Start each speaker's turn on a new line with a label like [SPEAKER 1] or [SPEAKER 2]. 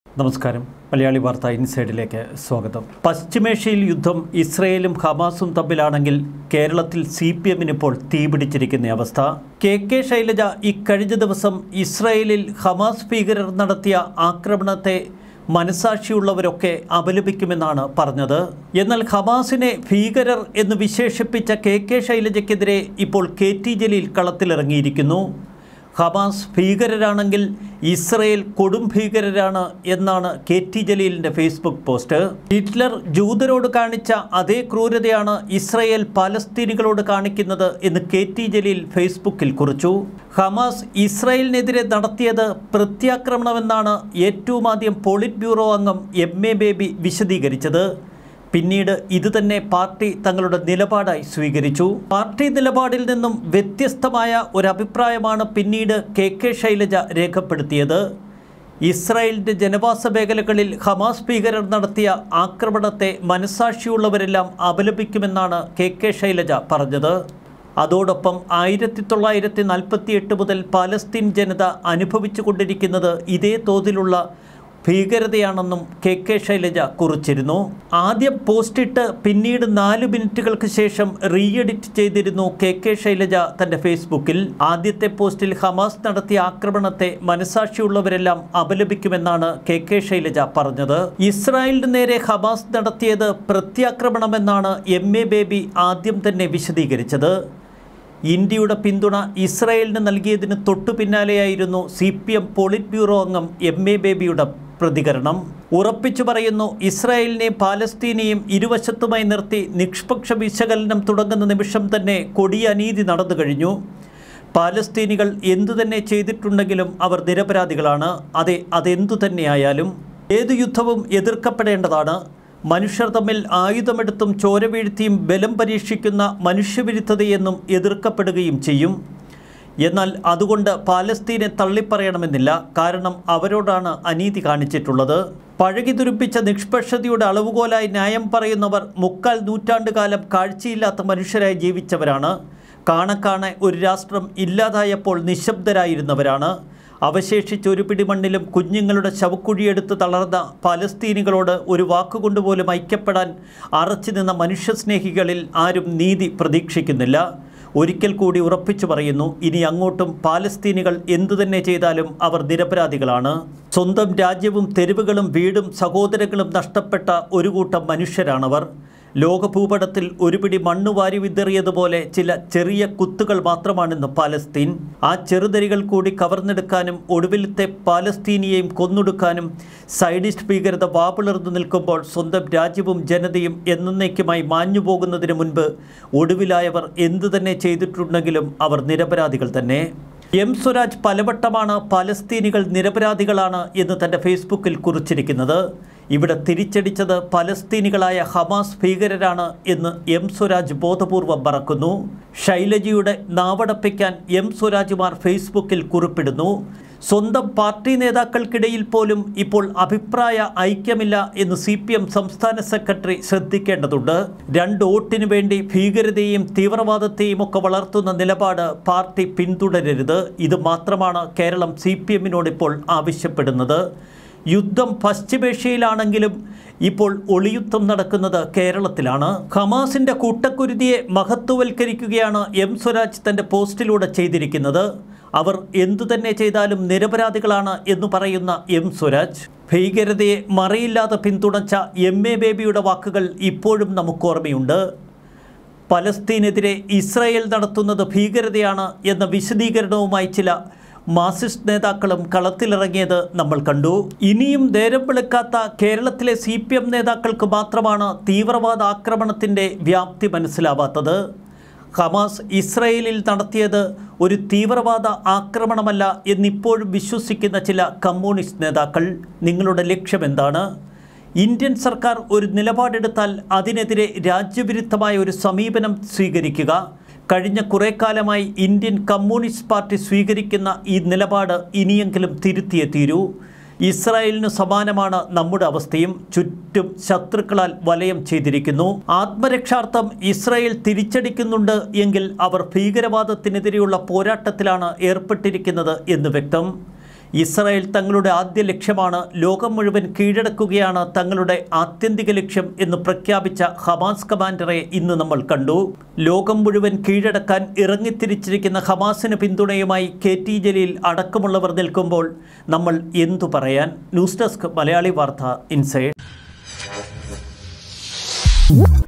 [SPEAKER 1] നമസ്കാരം മലയാളി വാർത്ത ഇൻസൈഡിലേക്ക് സ്വാഗതം പശ്ചിമേഷ്യയിൽ യുദ്ധം ഇസ്രയേലും ഹമാസും തമ്മിലാണെങ്കിൽ കേരളത്തിൽ സി പി എമ്മിനിപ്പോൾ തീപിടിച്ചിരിക്കുന്ന അവസ്ഥ കെ കെ ശൈലജ ഇക്കഴിഞ്ഞ ദിവസം ഇസ്രയേലിൽ ഹമാസ് ഭീകരർ നടത്തിയ ആക്രമണത്തെ മനസാക്ഷിയുള്ളവരൊക്കെ അപലപിക്കുമെന്നാണ് പറഞ്ഞത് എന്നാൽ ഹമാസിനെ ഭീകരർ എന്ന് വിശേഷിപ്പിച്ച കെ കെ ശൈലജയ്ക്കെതിരെ ഇപ്പോൾ കെ ടി ജലീൽ കളത്തിലിറങ്ങിയിരിക്കുന്നു ഹമാസ് ഭീകരരാണെങ്കിൽ ഇസ്രയേൽ കൊടും ഭീകരരാണ് എന്നാണ് കെ ടി ജലീലിൻ്റെ ഫേസ്ബുക്ക് പോസ്റ്റ് ഹിറ്റ്ലർ ജൂതരോട് കാണിച്ച അതേ ക്രൂരതയാണ് ഇസ്രയേൽ പാലസ്തീനികളോട് കാണിക്കുന്നത് എന്ന് കെ ടി ജലീൽ ഫേസ്ബുക്കിൽ കുറിച്ചു ഹമാസ് ഇസ്രയേലിനെതിരെ നടത്തിയത് പ്രത്യാക്രമണമെന്നാണ് ഏറ്റവും ആദ്യം പോളിറ്റ് ബ്യൂറോ അംഗം എം എ ബേബി വിശദീകരിച്ചത് പിന്നീട് ഇതുതന്നെ പാർട്ടി തങ്ങളുടെ നിലപാടായി സ്വീകരിച്ചു പാർട്ടി നിലപാടിൽ നിന്നും വ്യത്യസ്തമായ ഒരു അഭിപ്രായമാണ് പിന്നീട് കെ കെ ശൈലജ രേഖപ്പെടുത്തിയത് ഇസ്രായേലിൻ്റെ ജനവാസ മേഖലകളിൽ ഹമാസ് ഭീകരർ നടത്തിയ ആക്രമണത്തെ മനസാക്ഷിയുള്ളവരെല്ലാം അപലപിക്കുമെന്നാണ് കെ കെ ശൈലജ പറഞ്ഞത് അതോടൊപ്പം ആയിരത്തി തൊള്ളായിരത്തി നാൽപ്പത്തി എട്ട് മുതൽ പാലസ്തീൻ ജനത അനുഭവിച്ചു കൊണ്ടിരിക്കുന്നത് ഇതേ തോതിലുള്ള ഭീകരതയാണെന്നും കെ കെ ശൈലജ കുറിച്ചിരുന്നു ആദ്യം പോസ്റ്റിട്ട് പിന്നീട് നാല് മിനിറ്റുകൾക്ക് ശേഷം റീ എഡിറ്റ് ചെയ്തിരുന്നു കെ കെ ശൈലജ തൻ്റെ ഫേസ്ബുക്കിൽ ആദ്യത്തെ പോസ്റ്റിൽ ഹമാസ് നടത്തിയ ആക്രമണത്തെ മനസാക്ഷിയുള്ളവരെല്ലാം അപലപിക്കുമെന്നാണ് കെ കെ ശൈലജ പറഞ്ഞത് ഇസ്രായേലിന് നേരെ ഹമാസ് നടത്തിയത് പ്രത്യാക്രമണമെന്നാണ് എം എ ബേബി ആദ്യം തന്നെ വിശദീകരിച്ചത് ഇന്ത്യയുടെ പിന്തുണ ഇസ്രായേലിന് നൽകിയതിന് തൊട്ടു പിന്നാലെയായിരുന്നു C P M politburo അംഗം എം എ ബേബിയുടെ പ്രതികരണം ഉറപ്പിച്ചു പറയുന്നു ഇസ്രായേലിനെയും പാലസ്തീനെയും ഇരുവശത്തുമായി നിർത്തി നിഷ്പക്ഷ വിശകലനം തുടങ്ങുന്ന നിമിഷം തന്നെ കൊടിയ അനീതി നടന്നു കഴിഞ്ഞു പാലസ്തീനികൾ എന്തു തന്നെ ചെയ്തിട്ടുണ്ടെങ്കിലും അവർ നിരപരാധികളാണ് അതെ അതെന്തു തന്നെയായാലും ഏത് യുദ്ധവും എതിർക്കപ്പെടേണ്ടതാണ് മനുഷ്യർ തമ്മിൽ ആയുധമെടുത്തും ചോര വീഴ്ത്തിയും ബലം പരീക്ഷിക്കുന്ന മനുഷ്യവിരുദ്ധതയെന്നും എതിർക്കപ്പെടുകയും ചെയ്യും എന്നാൽ അതുകൊണ്ട് പാലസ്തീനെ തള്ളിപ്പറയണമെന്നില്ല കാരണം അവരോടാണ് അനീതി കാണിച്ചിട്ടുള്ളത് പഴകി തുരുപ്പിച്ച നിഷ്പക്ഷതയുടെ അളവുകോലായി ന്യായം പറയുന്നവർ മുക്കാൽ നൂറ്റാണ്ട് കാലം കാഴ്ചയില്ലാത്ത മനുഷ്യരായി ജീവിച്ചവരാണ് കാണക്കാണെ ഒരു രാഷ്ട്രം ഇല്ലാതായപ്പോൾ നിശബ്ദരായിരുന്നവരാണ് അവശേഷിച്ച ഒരു പിടിമണ്ണിലും കുഞ്ഞുങ്ങളുടെ ശവക്കുഴിയെടുത്ത് തളർന്ന പാലസ്തീനികളോട് ഒരു വാക്കുകൊണ്ട് പോലും ഐക്യപ്പെടാൻ അറച്ചു നിന്ന മനുഷ്യസ്നേഹികളിൽ ആരും നീതി പ്രതീക്ഷിക്കുന്നില്ല ഒരിക്കൽ കൂടി ഉറപ്പിച്ചു പറയുന്നു ഇനി അങ്ങോട്ടും പാലസ്തീനികൾ എന്തു തന്നെ ചെയ്താലും അവർ നിരപരാധികളാണ് സ്വന്തം രാജ്യവും തെരുവുകളും വീടും സഹോദരങ്ങളും നഷ്ടപ്പെട്ട ഒരു കൂട്ടം മനുഷ്യരാണവർ ലോകഭൂപടത്തിൽ ഒരു പിടി മണ്ണ് വാരി വിതറിയതുപോലെ ചില ചെറിയ കുത്തുകൾ മാത്രമാണിന്ന് പാലസ്തീൻ ആ ചെറുതരികൾ കൂടി കവർന്നെടുക്കാനും ഒടുവിലത്തെ പാലസ്തീനിയെയും കൊന്നൊടുക്കാനും സൈഡിസ്റ്റ് ഭീകരത വാപിളർന്നു നിൽക്കുമ്പോൾ സ്വന്തം രാജ്യവും ജനതയും എന്നേക്കുമായി മാഞ്ഞു പോകുന്നതിന് മുൻപ് ഒടുവിലായവർ എന്തു തന്നെ ചെയ്തിട്ടുണ്ടെങ്കിലും അവർ നിരപരാധികൾ തന്നെ എം സ്വരാജ് പലവട്ടമാണ് പലസ്തീനികൾ നിരപരാധികളാണ് എന്ന് തൻ്റെ ഫേസ്ബുക്കിൽ കുറിച്ചിരിക്കുന്നത് ഇവിടെ തിരിച്ചടിച്ചത് പലസ്തീനികളായ ഹമാസ് ഭീകരരാണ് എന്ന് എം സ്വരാജ് ബോധപൂർവം മറക്കുന്നു ശൈലജയുടെ നാവടപ്പിക്കാൻ എം സ്വരാജുമാർ ഫേസ്ബുക്കിൽ കുറിപ്പിടുന്നു സ്വന്തം പാർട്ടി നേതാക്കൾക്കിടയിൽ പോലും ഇപ്പോൾ അഭിപ്രായ ഐക്യമില്ല എന്ന് സി പി എം സംസ്ഥാന സെക്രട്ടറി ശ്രദ്ധിക്കേണ്ടതുണ്ട് രണ്ട് വോട്ടിനു വേണ്ടി ഭീകരതയെയും തീവ്രവാദത്തെയും ഒക്കെ വളർത്തുന്ന നിലപാട് പാർട്ടി പിന്തുടരരുത് ഇത് മാത്രമാണ് കേരളം സി പി എമ്മിനോട് ഇപ്പോൾ ആവശ്യപ്പെടുന്നത് യുദ്ധം പശ്ചിമേഷ്യയിലാണെങ്കിലും ഇപ്പോൾ ഒളിയുദ്ധം നടക്കുന്നത് കേരളത്തിലാണ് ഹമാസിന്റെ കൂട്ടക്കുരുതിയെ മഹത്വവൽക്കരിക്കുകയാണ് എം സ്വരാജ് തന്റെ പോസ്റ്റിലൂടെ ചെയ്തിരിക്കുന്നത് അവർ എന്തു തന്നെ ചെയ്താലും നിരപരാധികളാണ് എന്ന് പറയുന്ന എം സ്വരാജ് ഭീകരതയെ മറയില്ലാതെ പിന്തുണച്ച എം എ ബേബിയുടെ വാക്കുകൾ ഇപ്പോഴും നമുക്ക് ഓർമ്മയുണ്ട് പലസ്തീനെതിരെ ഇസ്രായേൽ നടത്തുന്നത് ഭീകരതയാണ് എന്ന വിശദീകരണവുമായി ചില മാർസിസ്റ്റ് നേതാക്കളും കളത്തിലിറങ്ങിയത് നമ്മൾ കണ്ടു ഇനിയും നേരം വെളുക്കാത്ത കേരളത്തിലെ സി പി എം നേതാക്കൾക്ക് മാത്രമാണ് തീവ്രവാദ ആക്രമണത്തിൻ്റെ വ്യാപ്തി മനസ്സിലാവാത്തത് ഹമാസ് ഇസ്രയേലിൽ നടത്തിയത് ഒരു തീവ്രവാദ ആക്രമണമല്ല എന്നിപ്പോഴും വിശ്വസിക്കുന്ന ചില കമ്മ്യൂണിസ്റ്റ് നേതാക്കൾ നിങ്ങളുടെ ലക്ഷ്യമെന്താണ് ഇന്ത്യൻ സർക്കാർ ഒരു നിലപാടെടുത്താൽ അതിനെതിരെ രാജ്യവിരുദ്ധമായ ഒരു സമീപനം സ്വീകരിക്കുക കഴിഞ്ഞ കുറേ കാലമായി ഇന്ത്യൻ കമ്മ്യൂണിസ്റ്റ് പാർട്ടി സ്വീകരിക്കുന്ന ഈ നിലപാട് ഇനിയെങ്കിലും തിരുത്തിയേ തീരൂ ഇസ്രായേലിന് സമാനമാണ് നമ്മുടെ അവസ്ഥയും ചുറ്റും ശത്രുക്കളാൽ വലയം ചെയ്തിരിക്കുന്നു ആത്മരക്ഷാർത്ഥം ഇസ്രായേൽ തിരിച്ചടിക്കുന്നുണ്ട് എങ്കിൽ അവർ ഭീകരവാദത്തിനെതിരെയുള്ള പോരാട്ടത്തിലാണ് ഏർപ്പെട്ടിരിക്കുന്നത് എന്ന് വ്യക്തം ഇസ്രായേൽ തങ്ങളുടെ ആദ്യ ലക്ഷ്യമാണ് ലോകം മുഴുവൻ കീഴടക്കുകയാണ് തങ്ങളുടെ ആത്യന്തിക ലക്ഷ്യം എന്ന് പ്രഖ്യാപിച്ച ഹമാസ് കമാൻഡറെ ഇന്ന് നമ്മൾ കണ്ടു ലോകം മുഴുവൻ കീഴടക്കാൻ ഇറങ്ങിത്തിരിച്ചിരിക്കുന്ന ഹമാസിന് പിന്തുണയുമായി കെ ടി ജലീൽ അടക്കമുള്ളവർ നിൽക്കുമ്പോൾ നമ്മൾ എന്തു പറയാൻ ന്യൂസ് ഡെസ്ക് മലയാളി വാർത്ത ഇൻസൈഡ്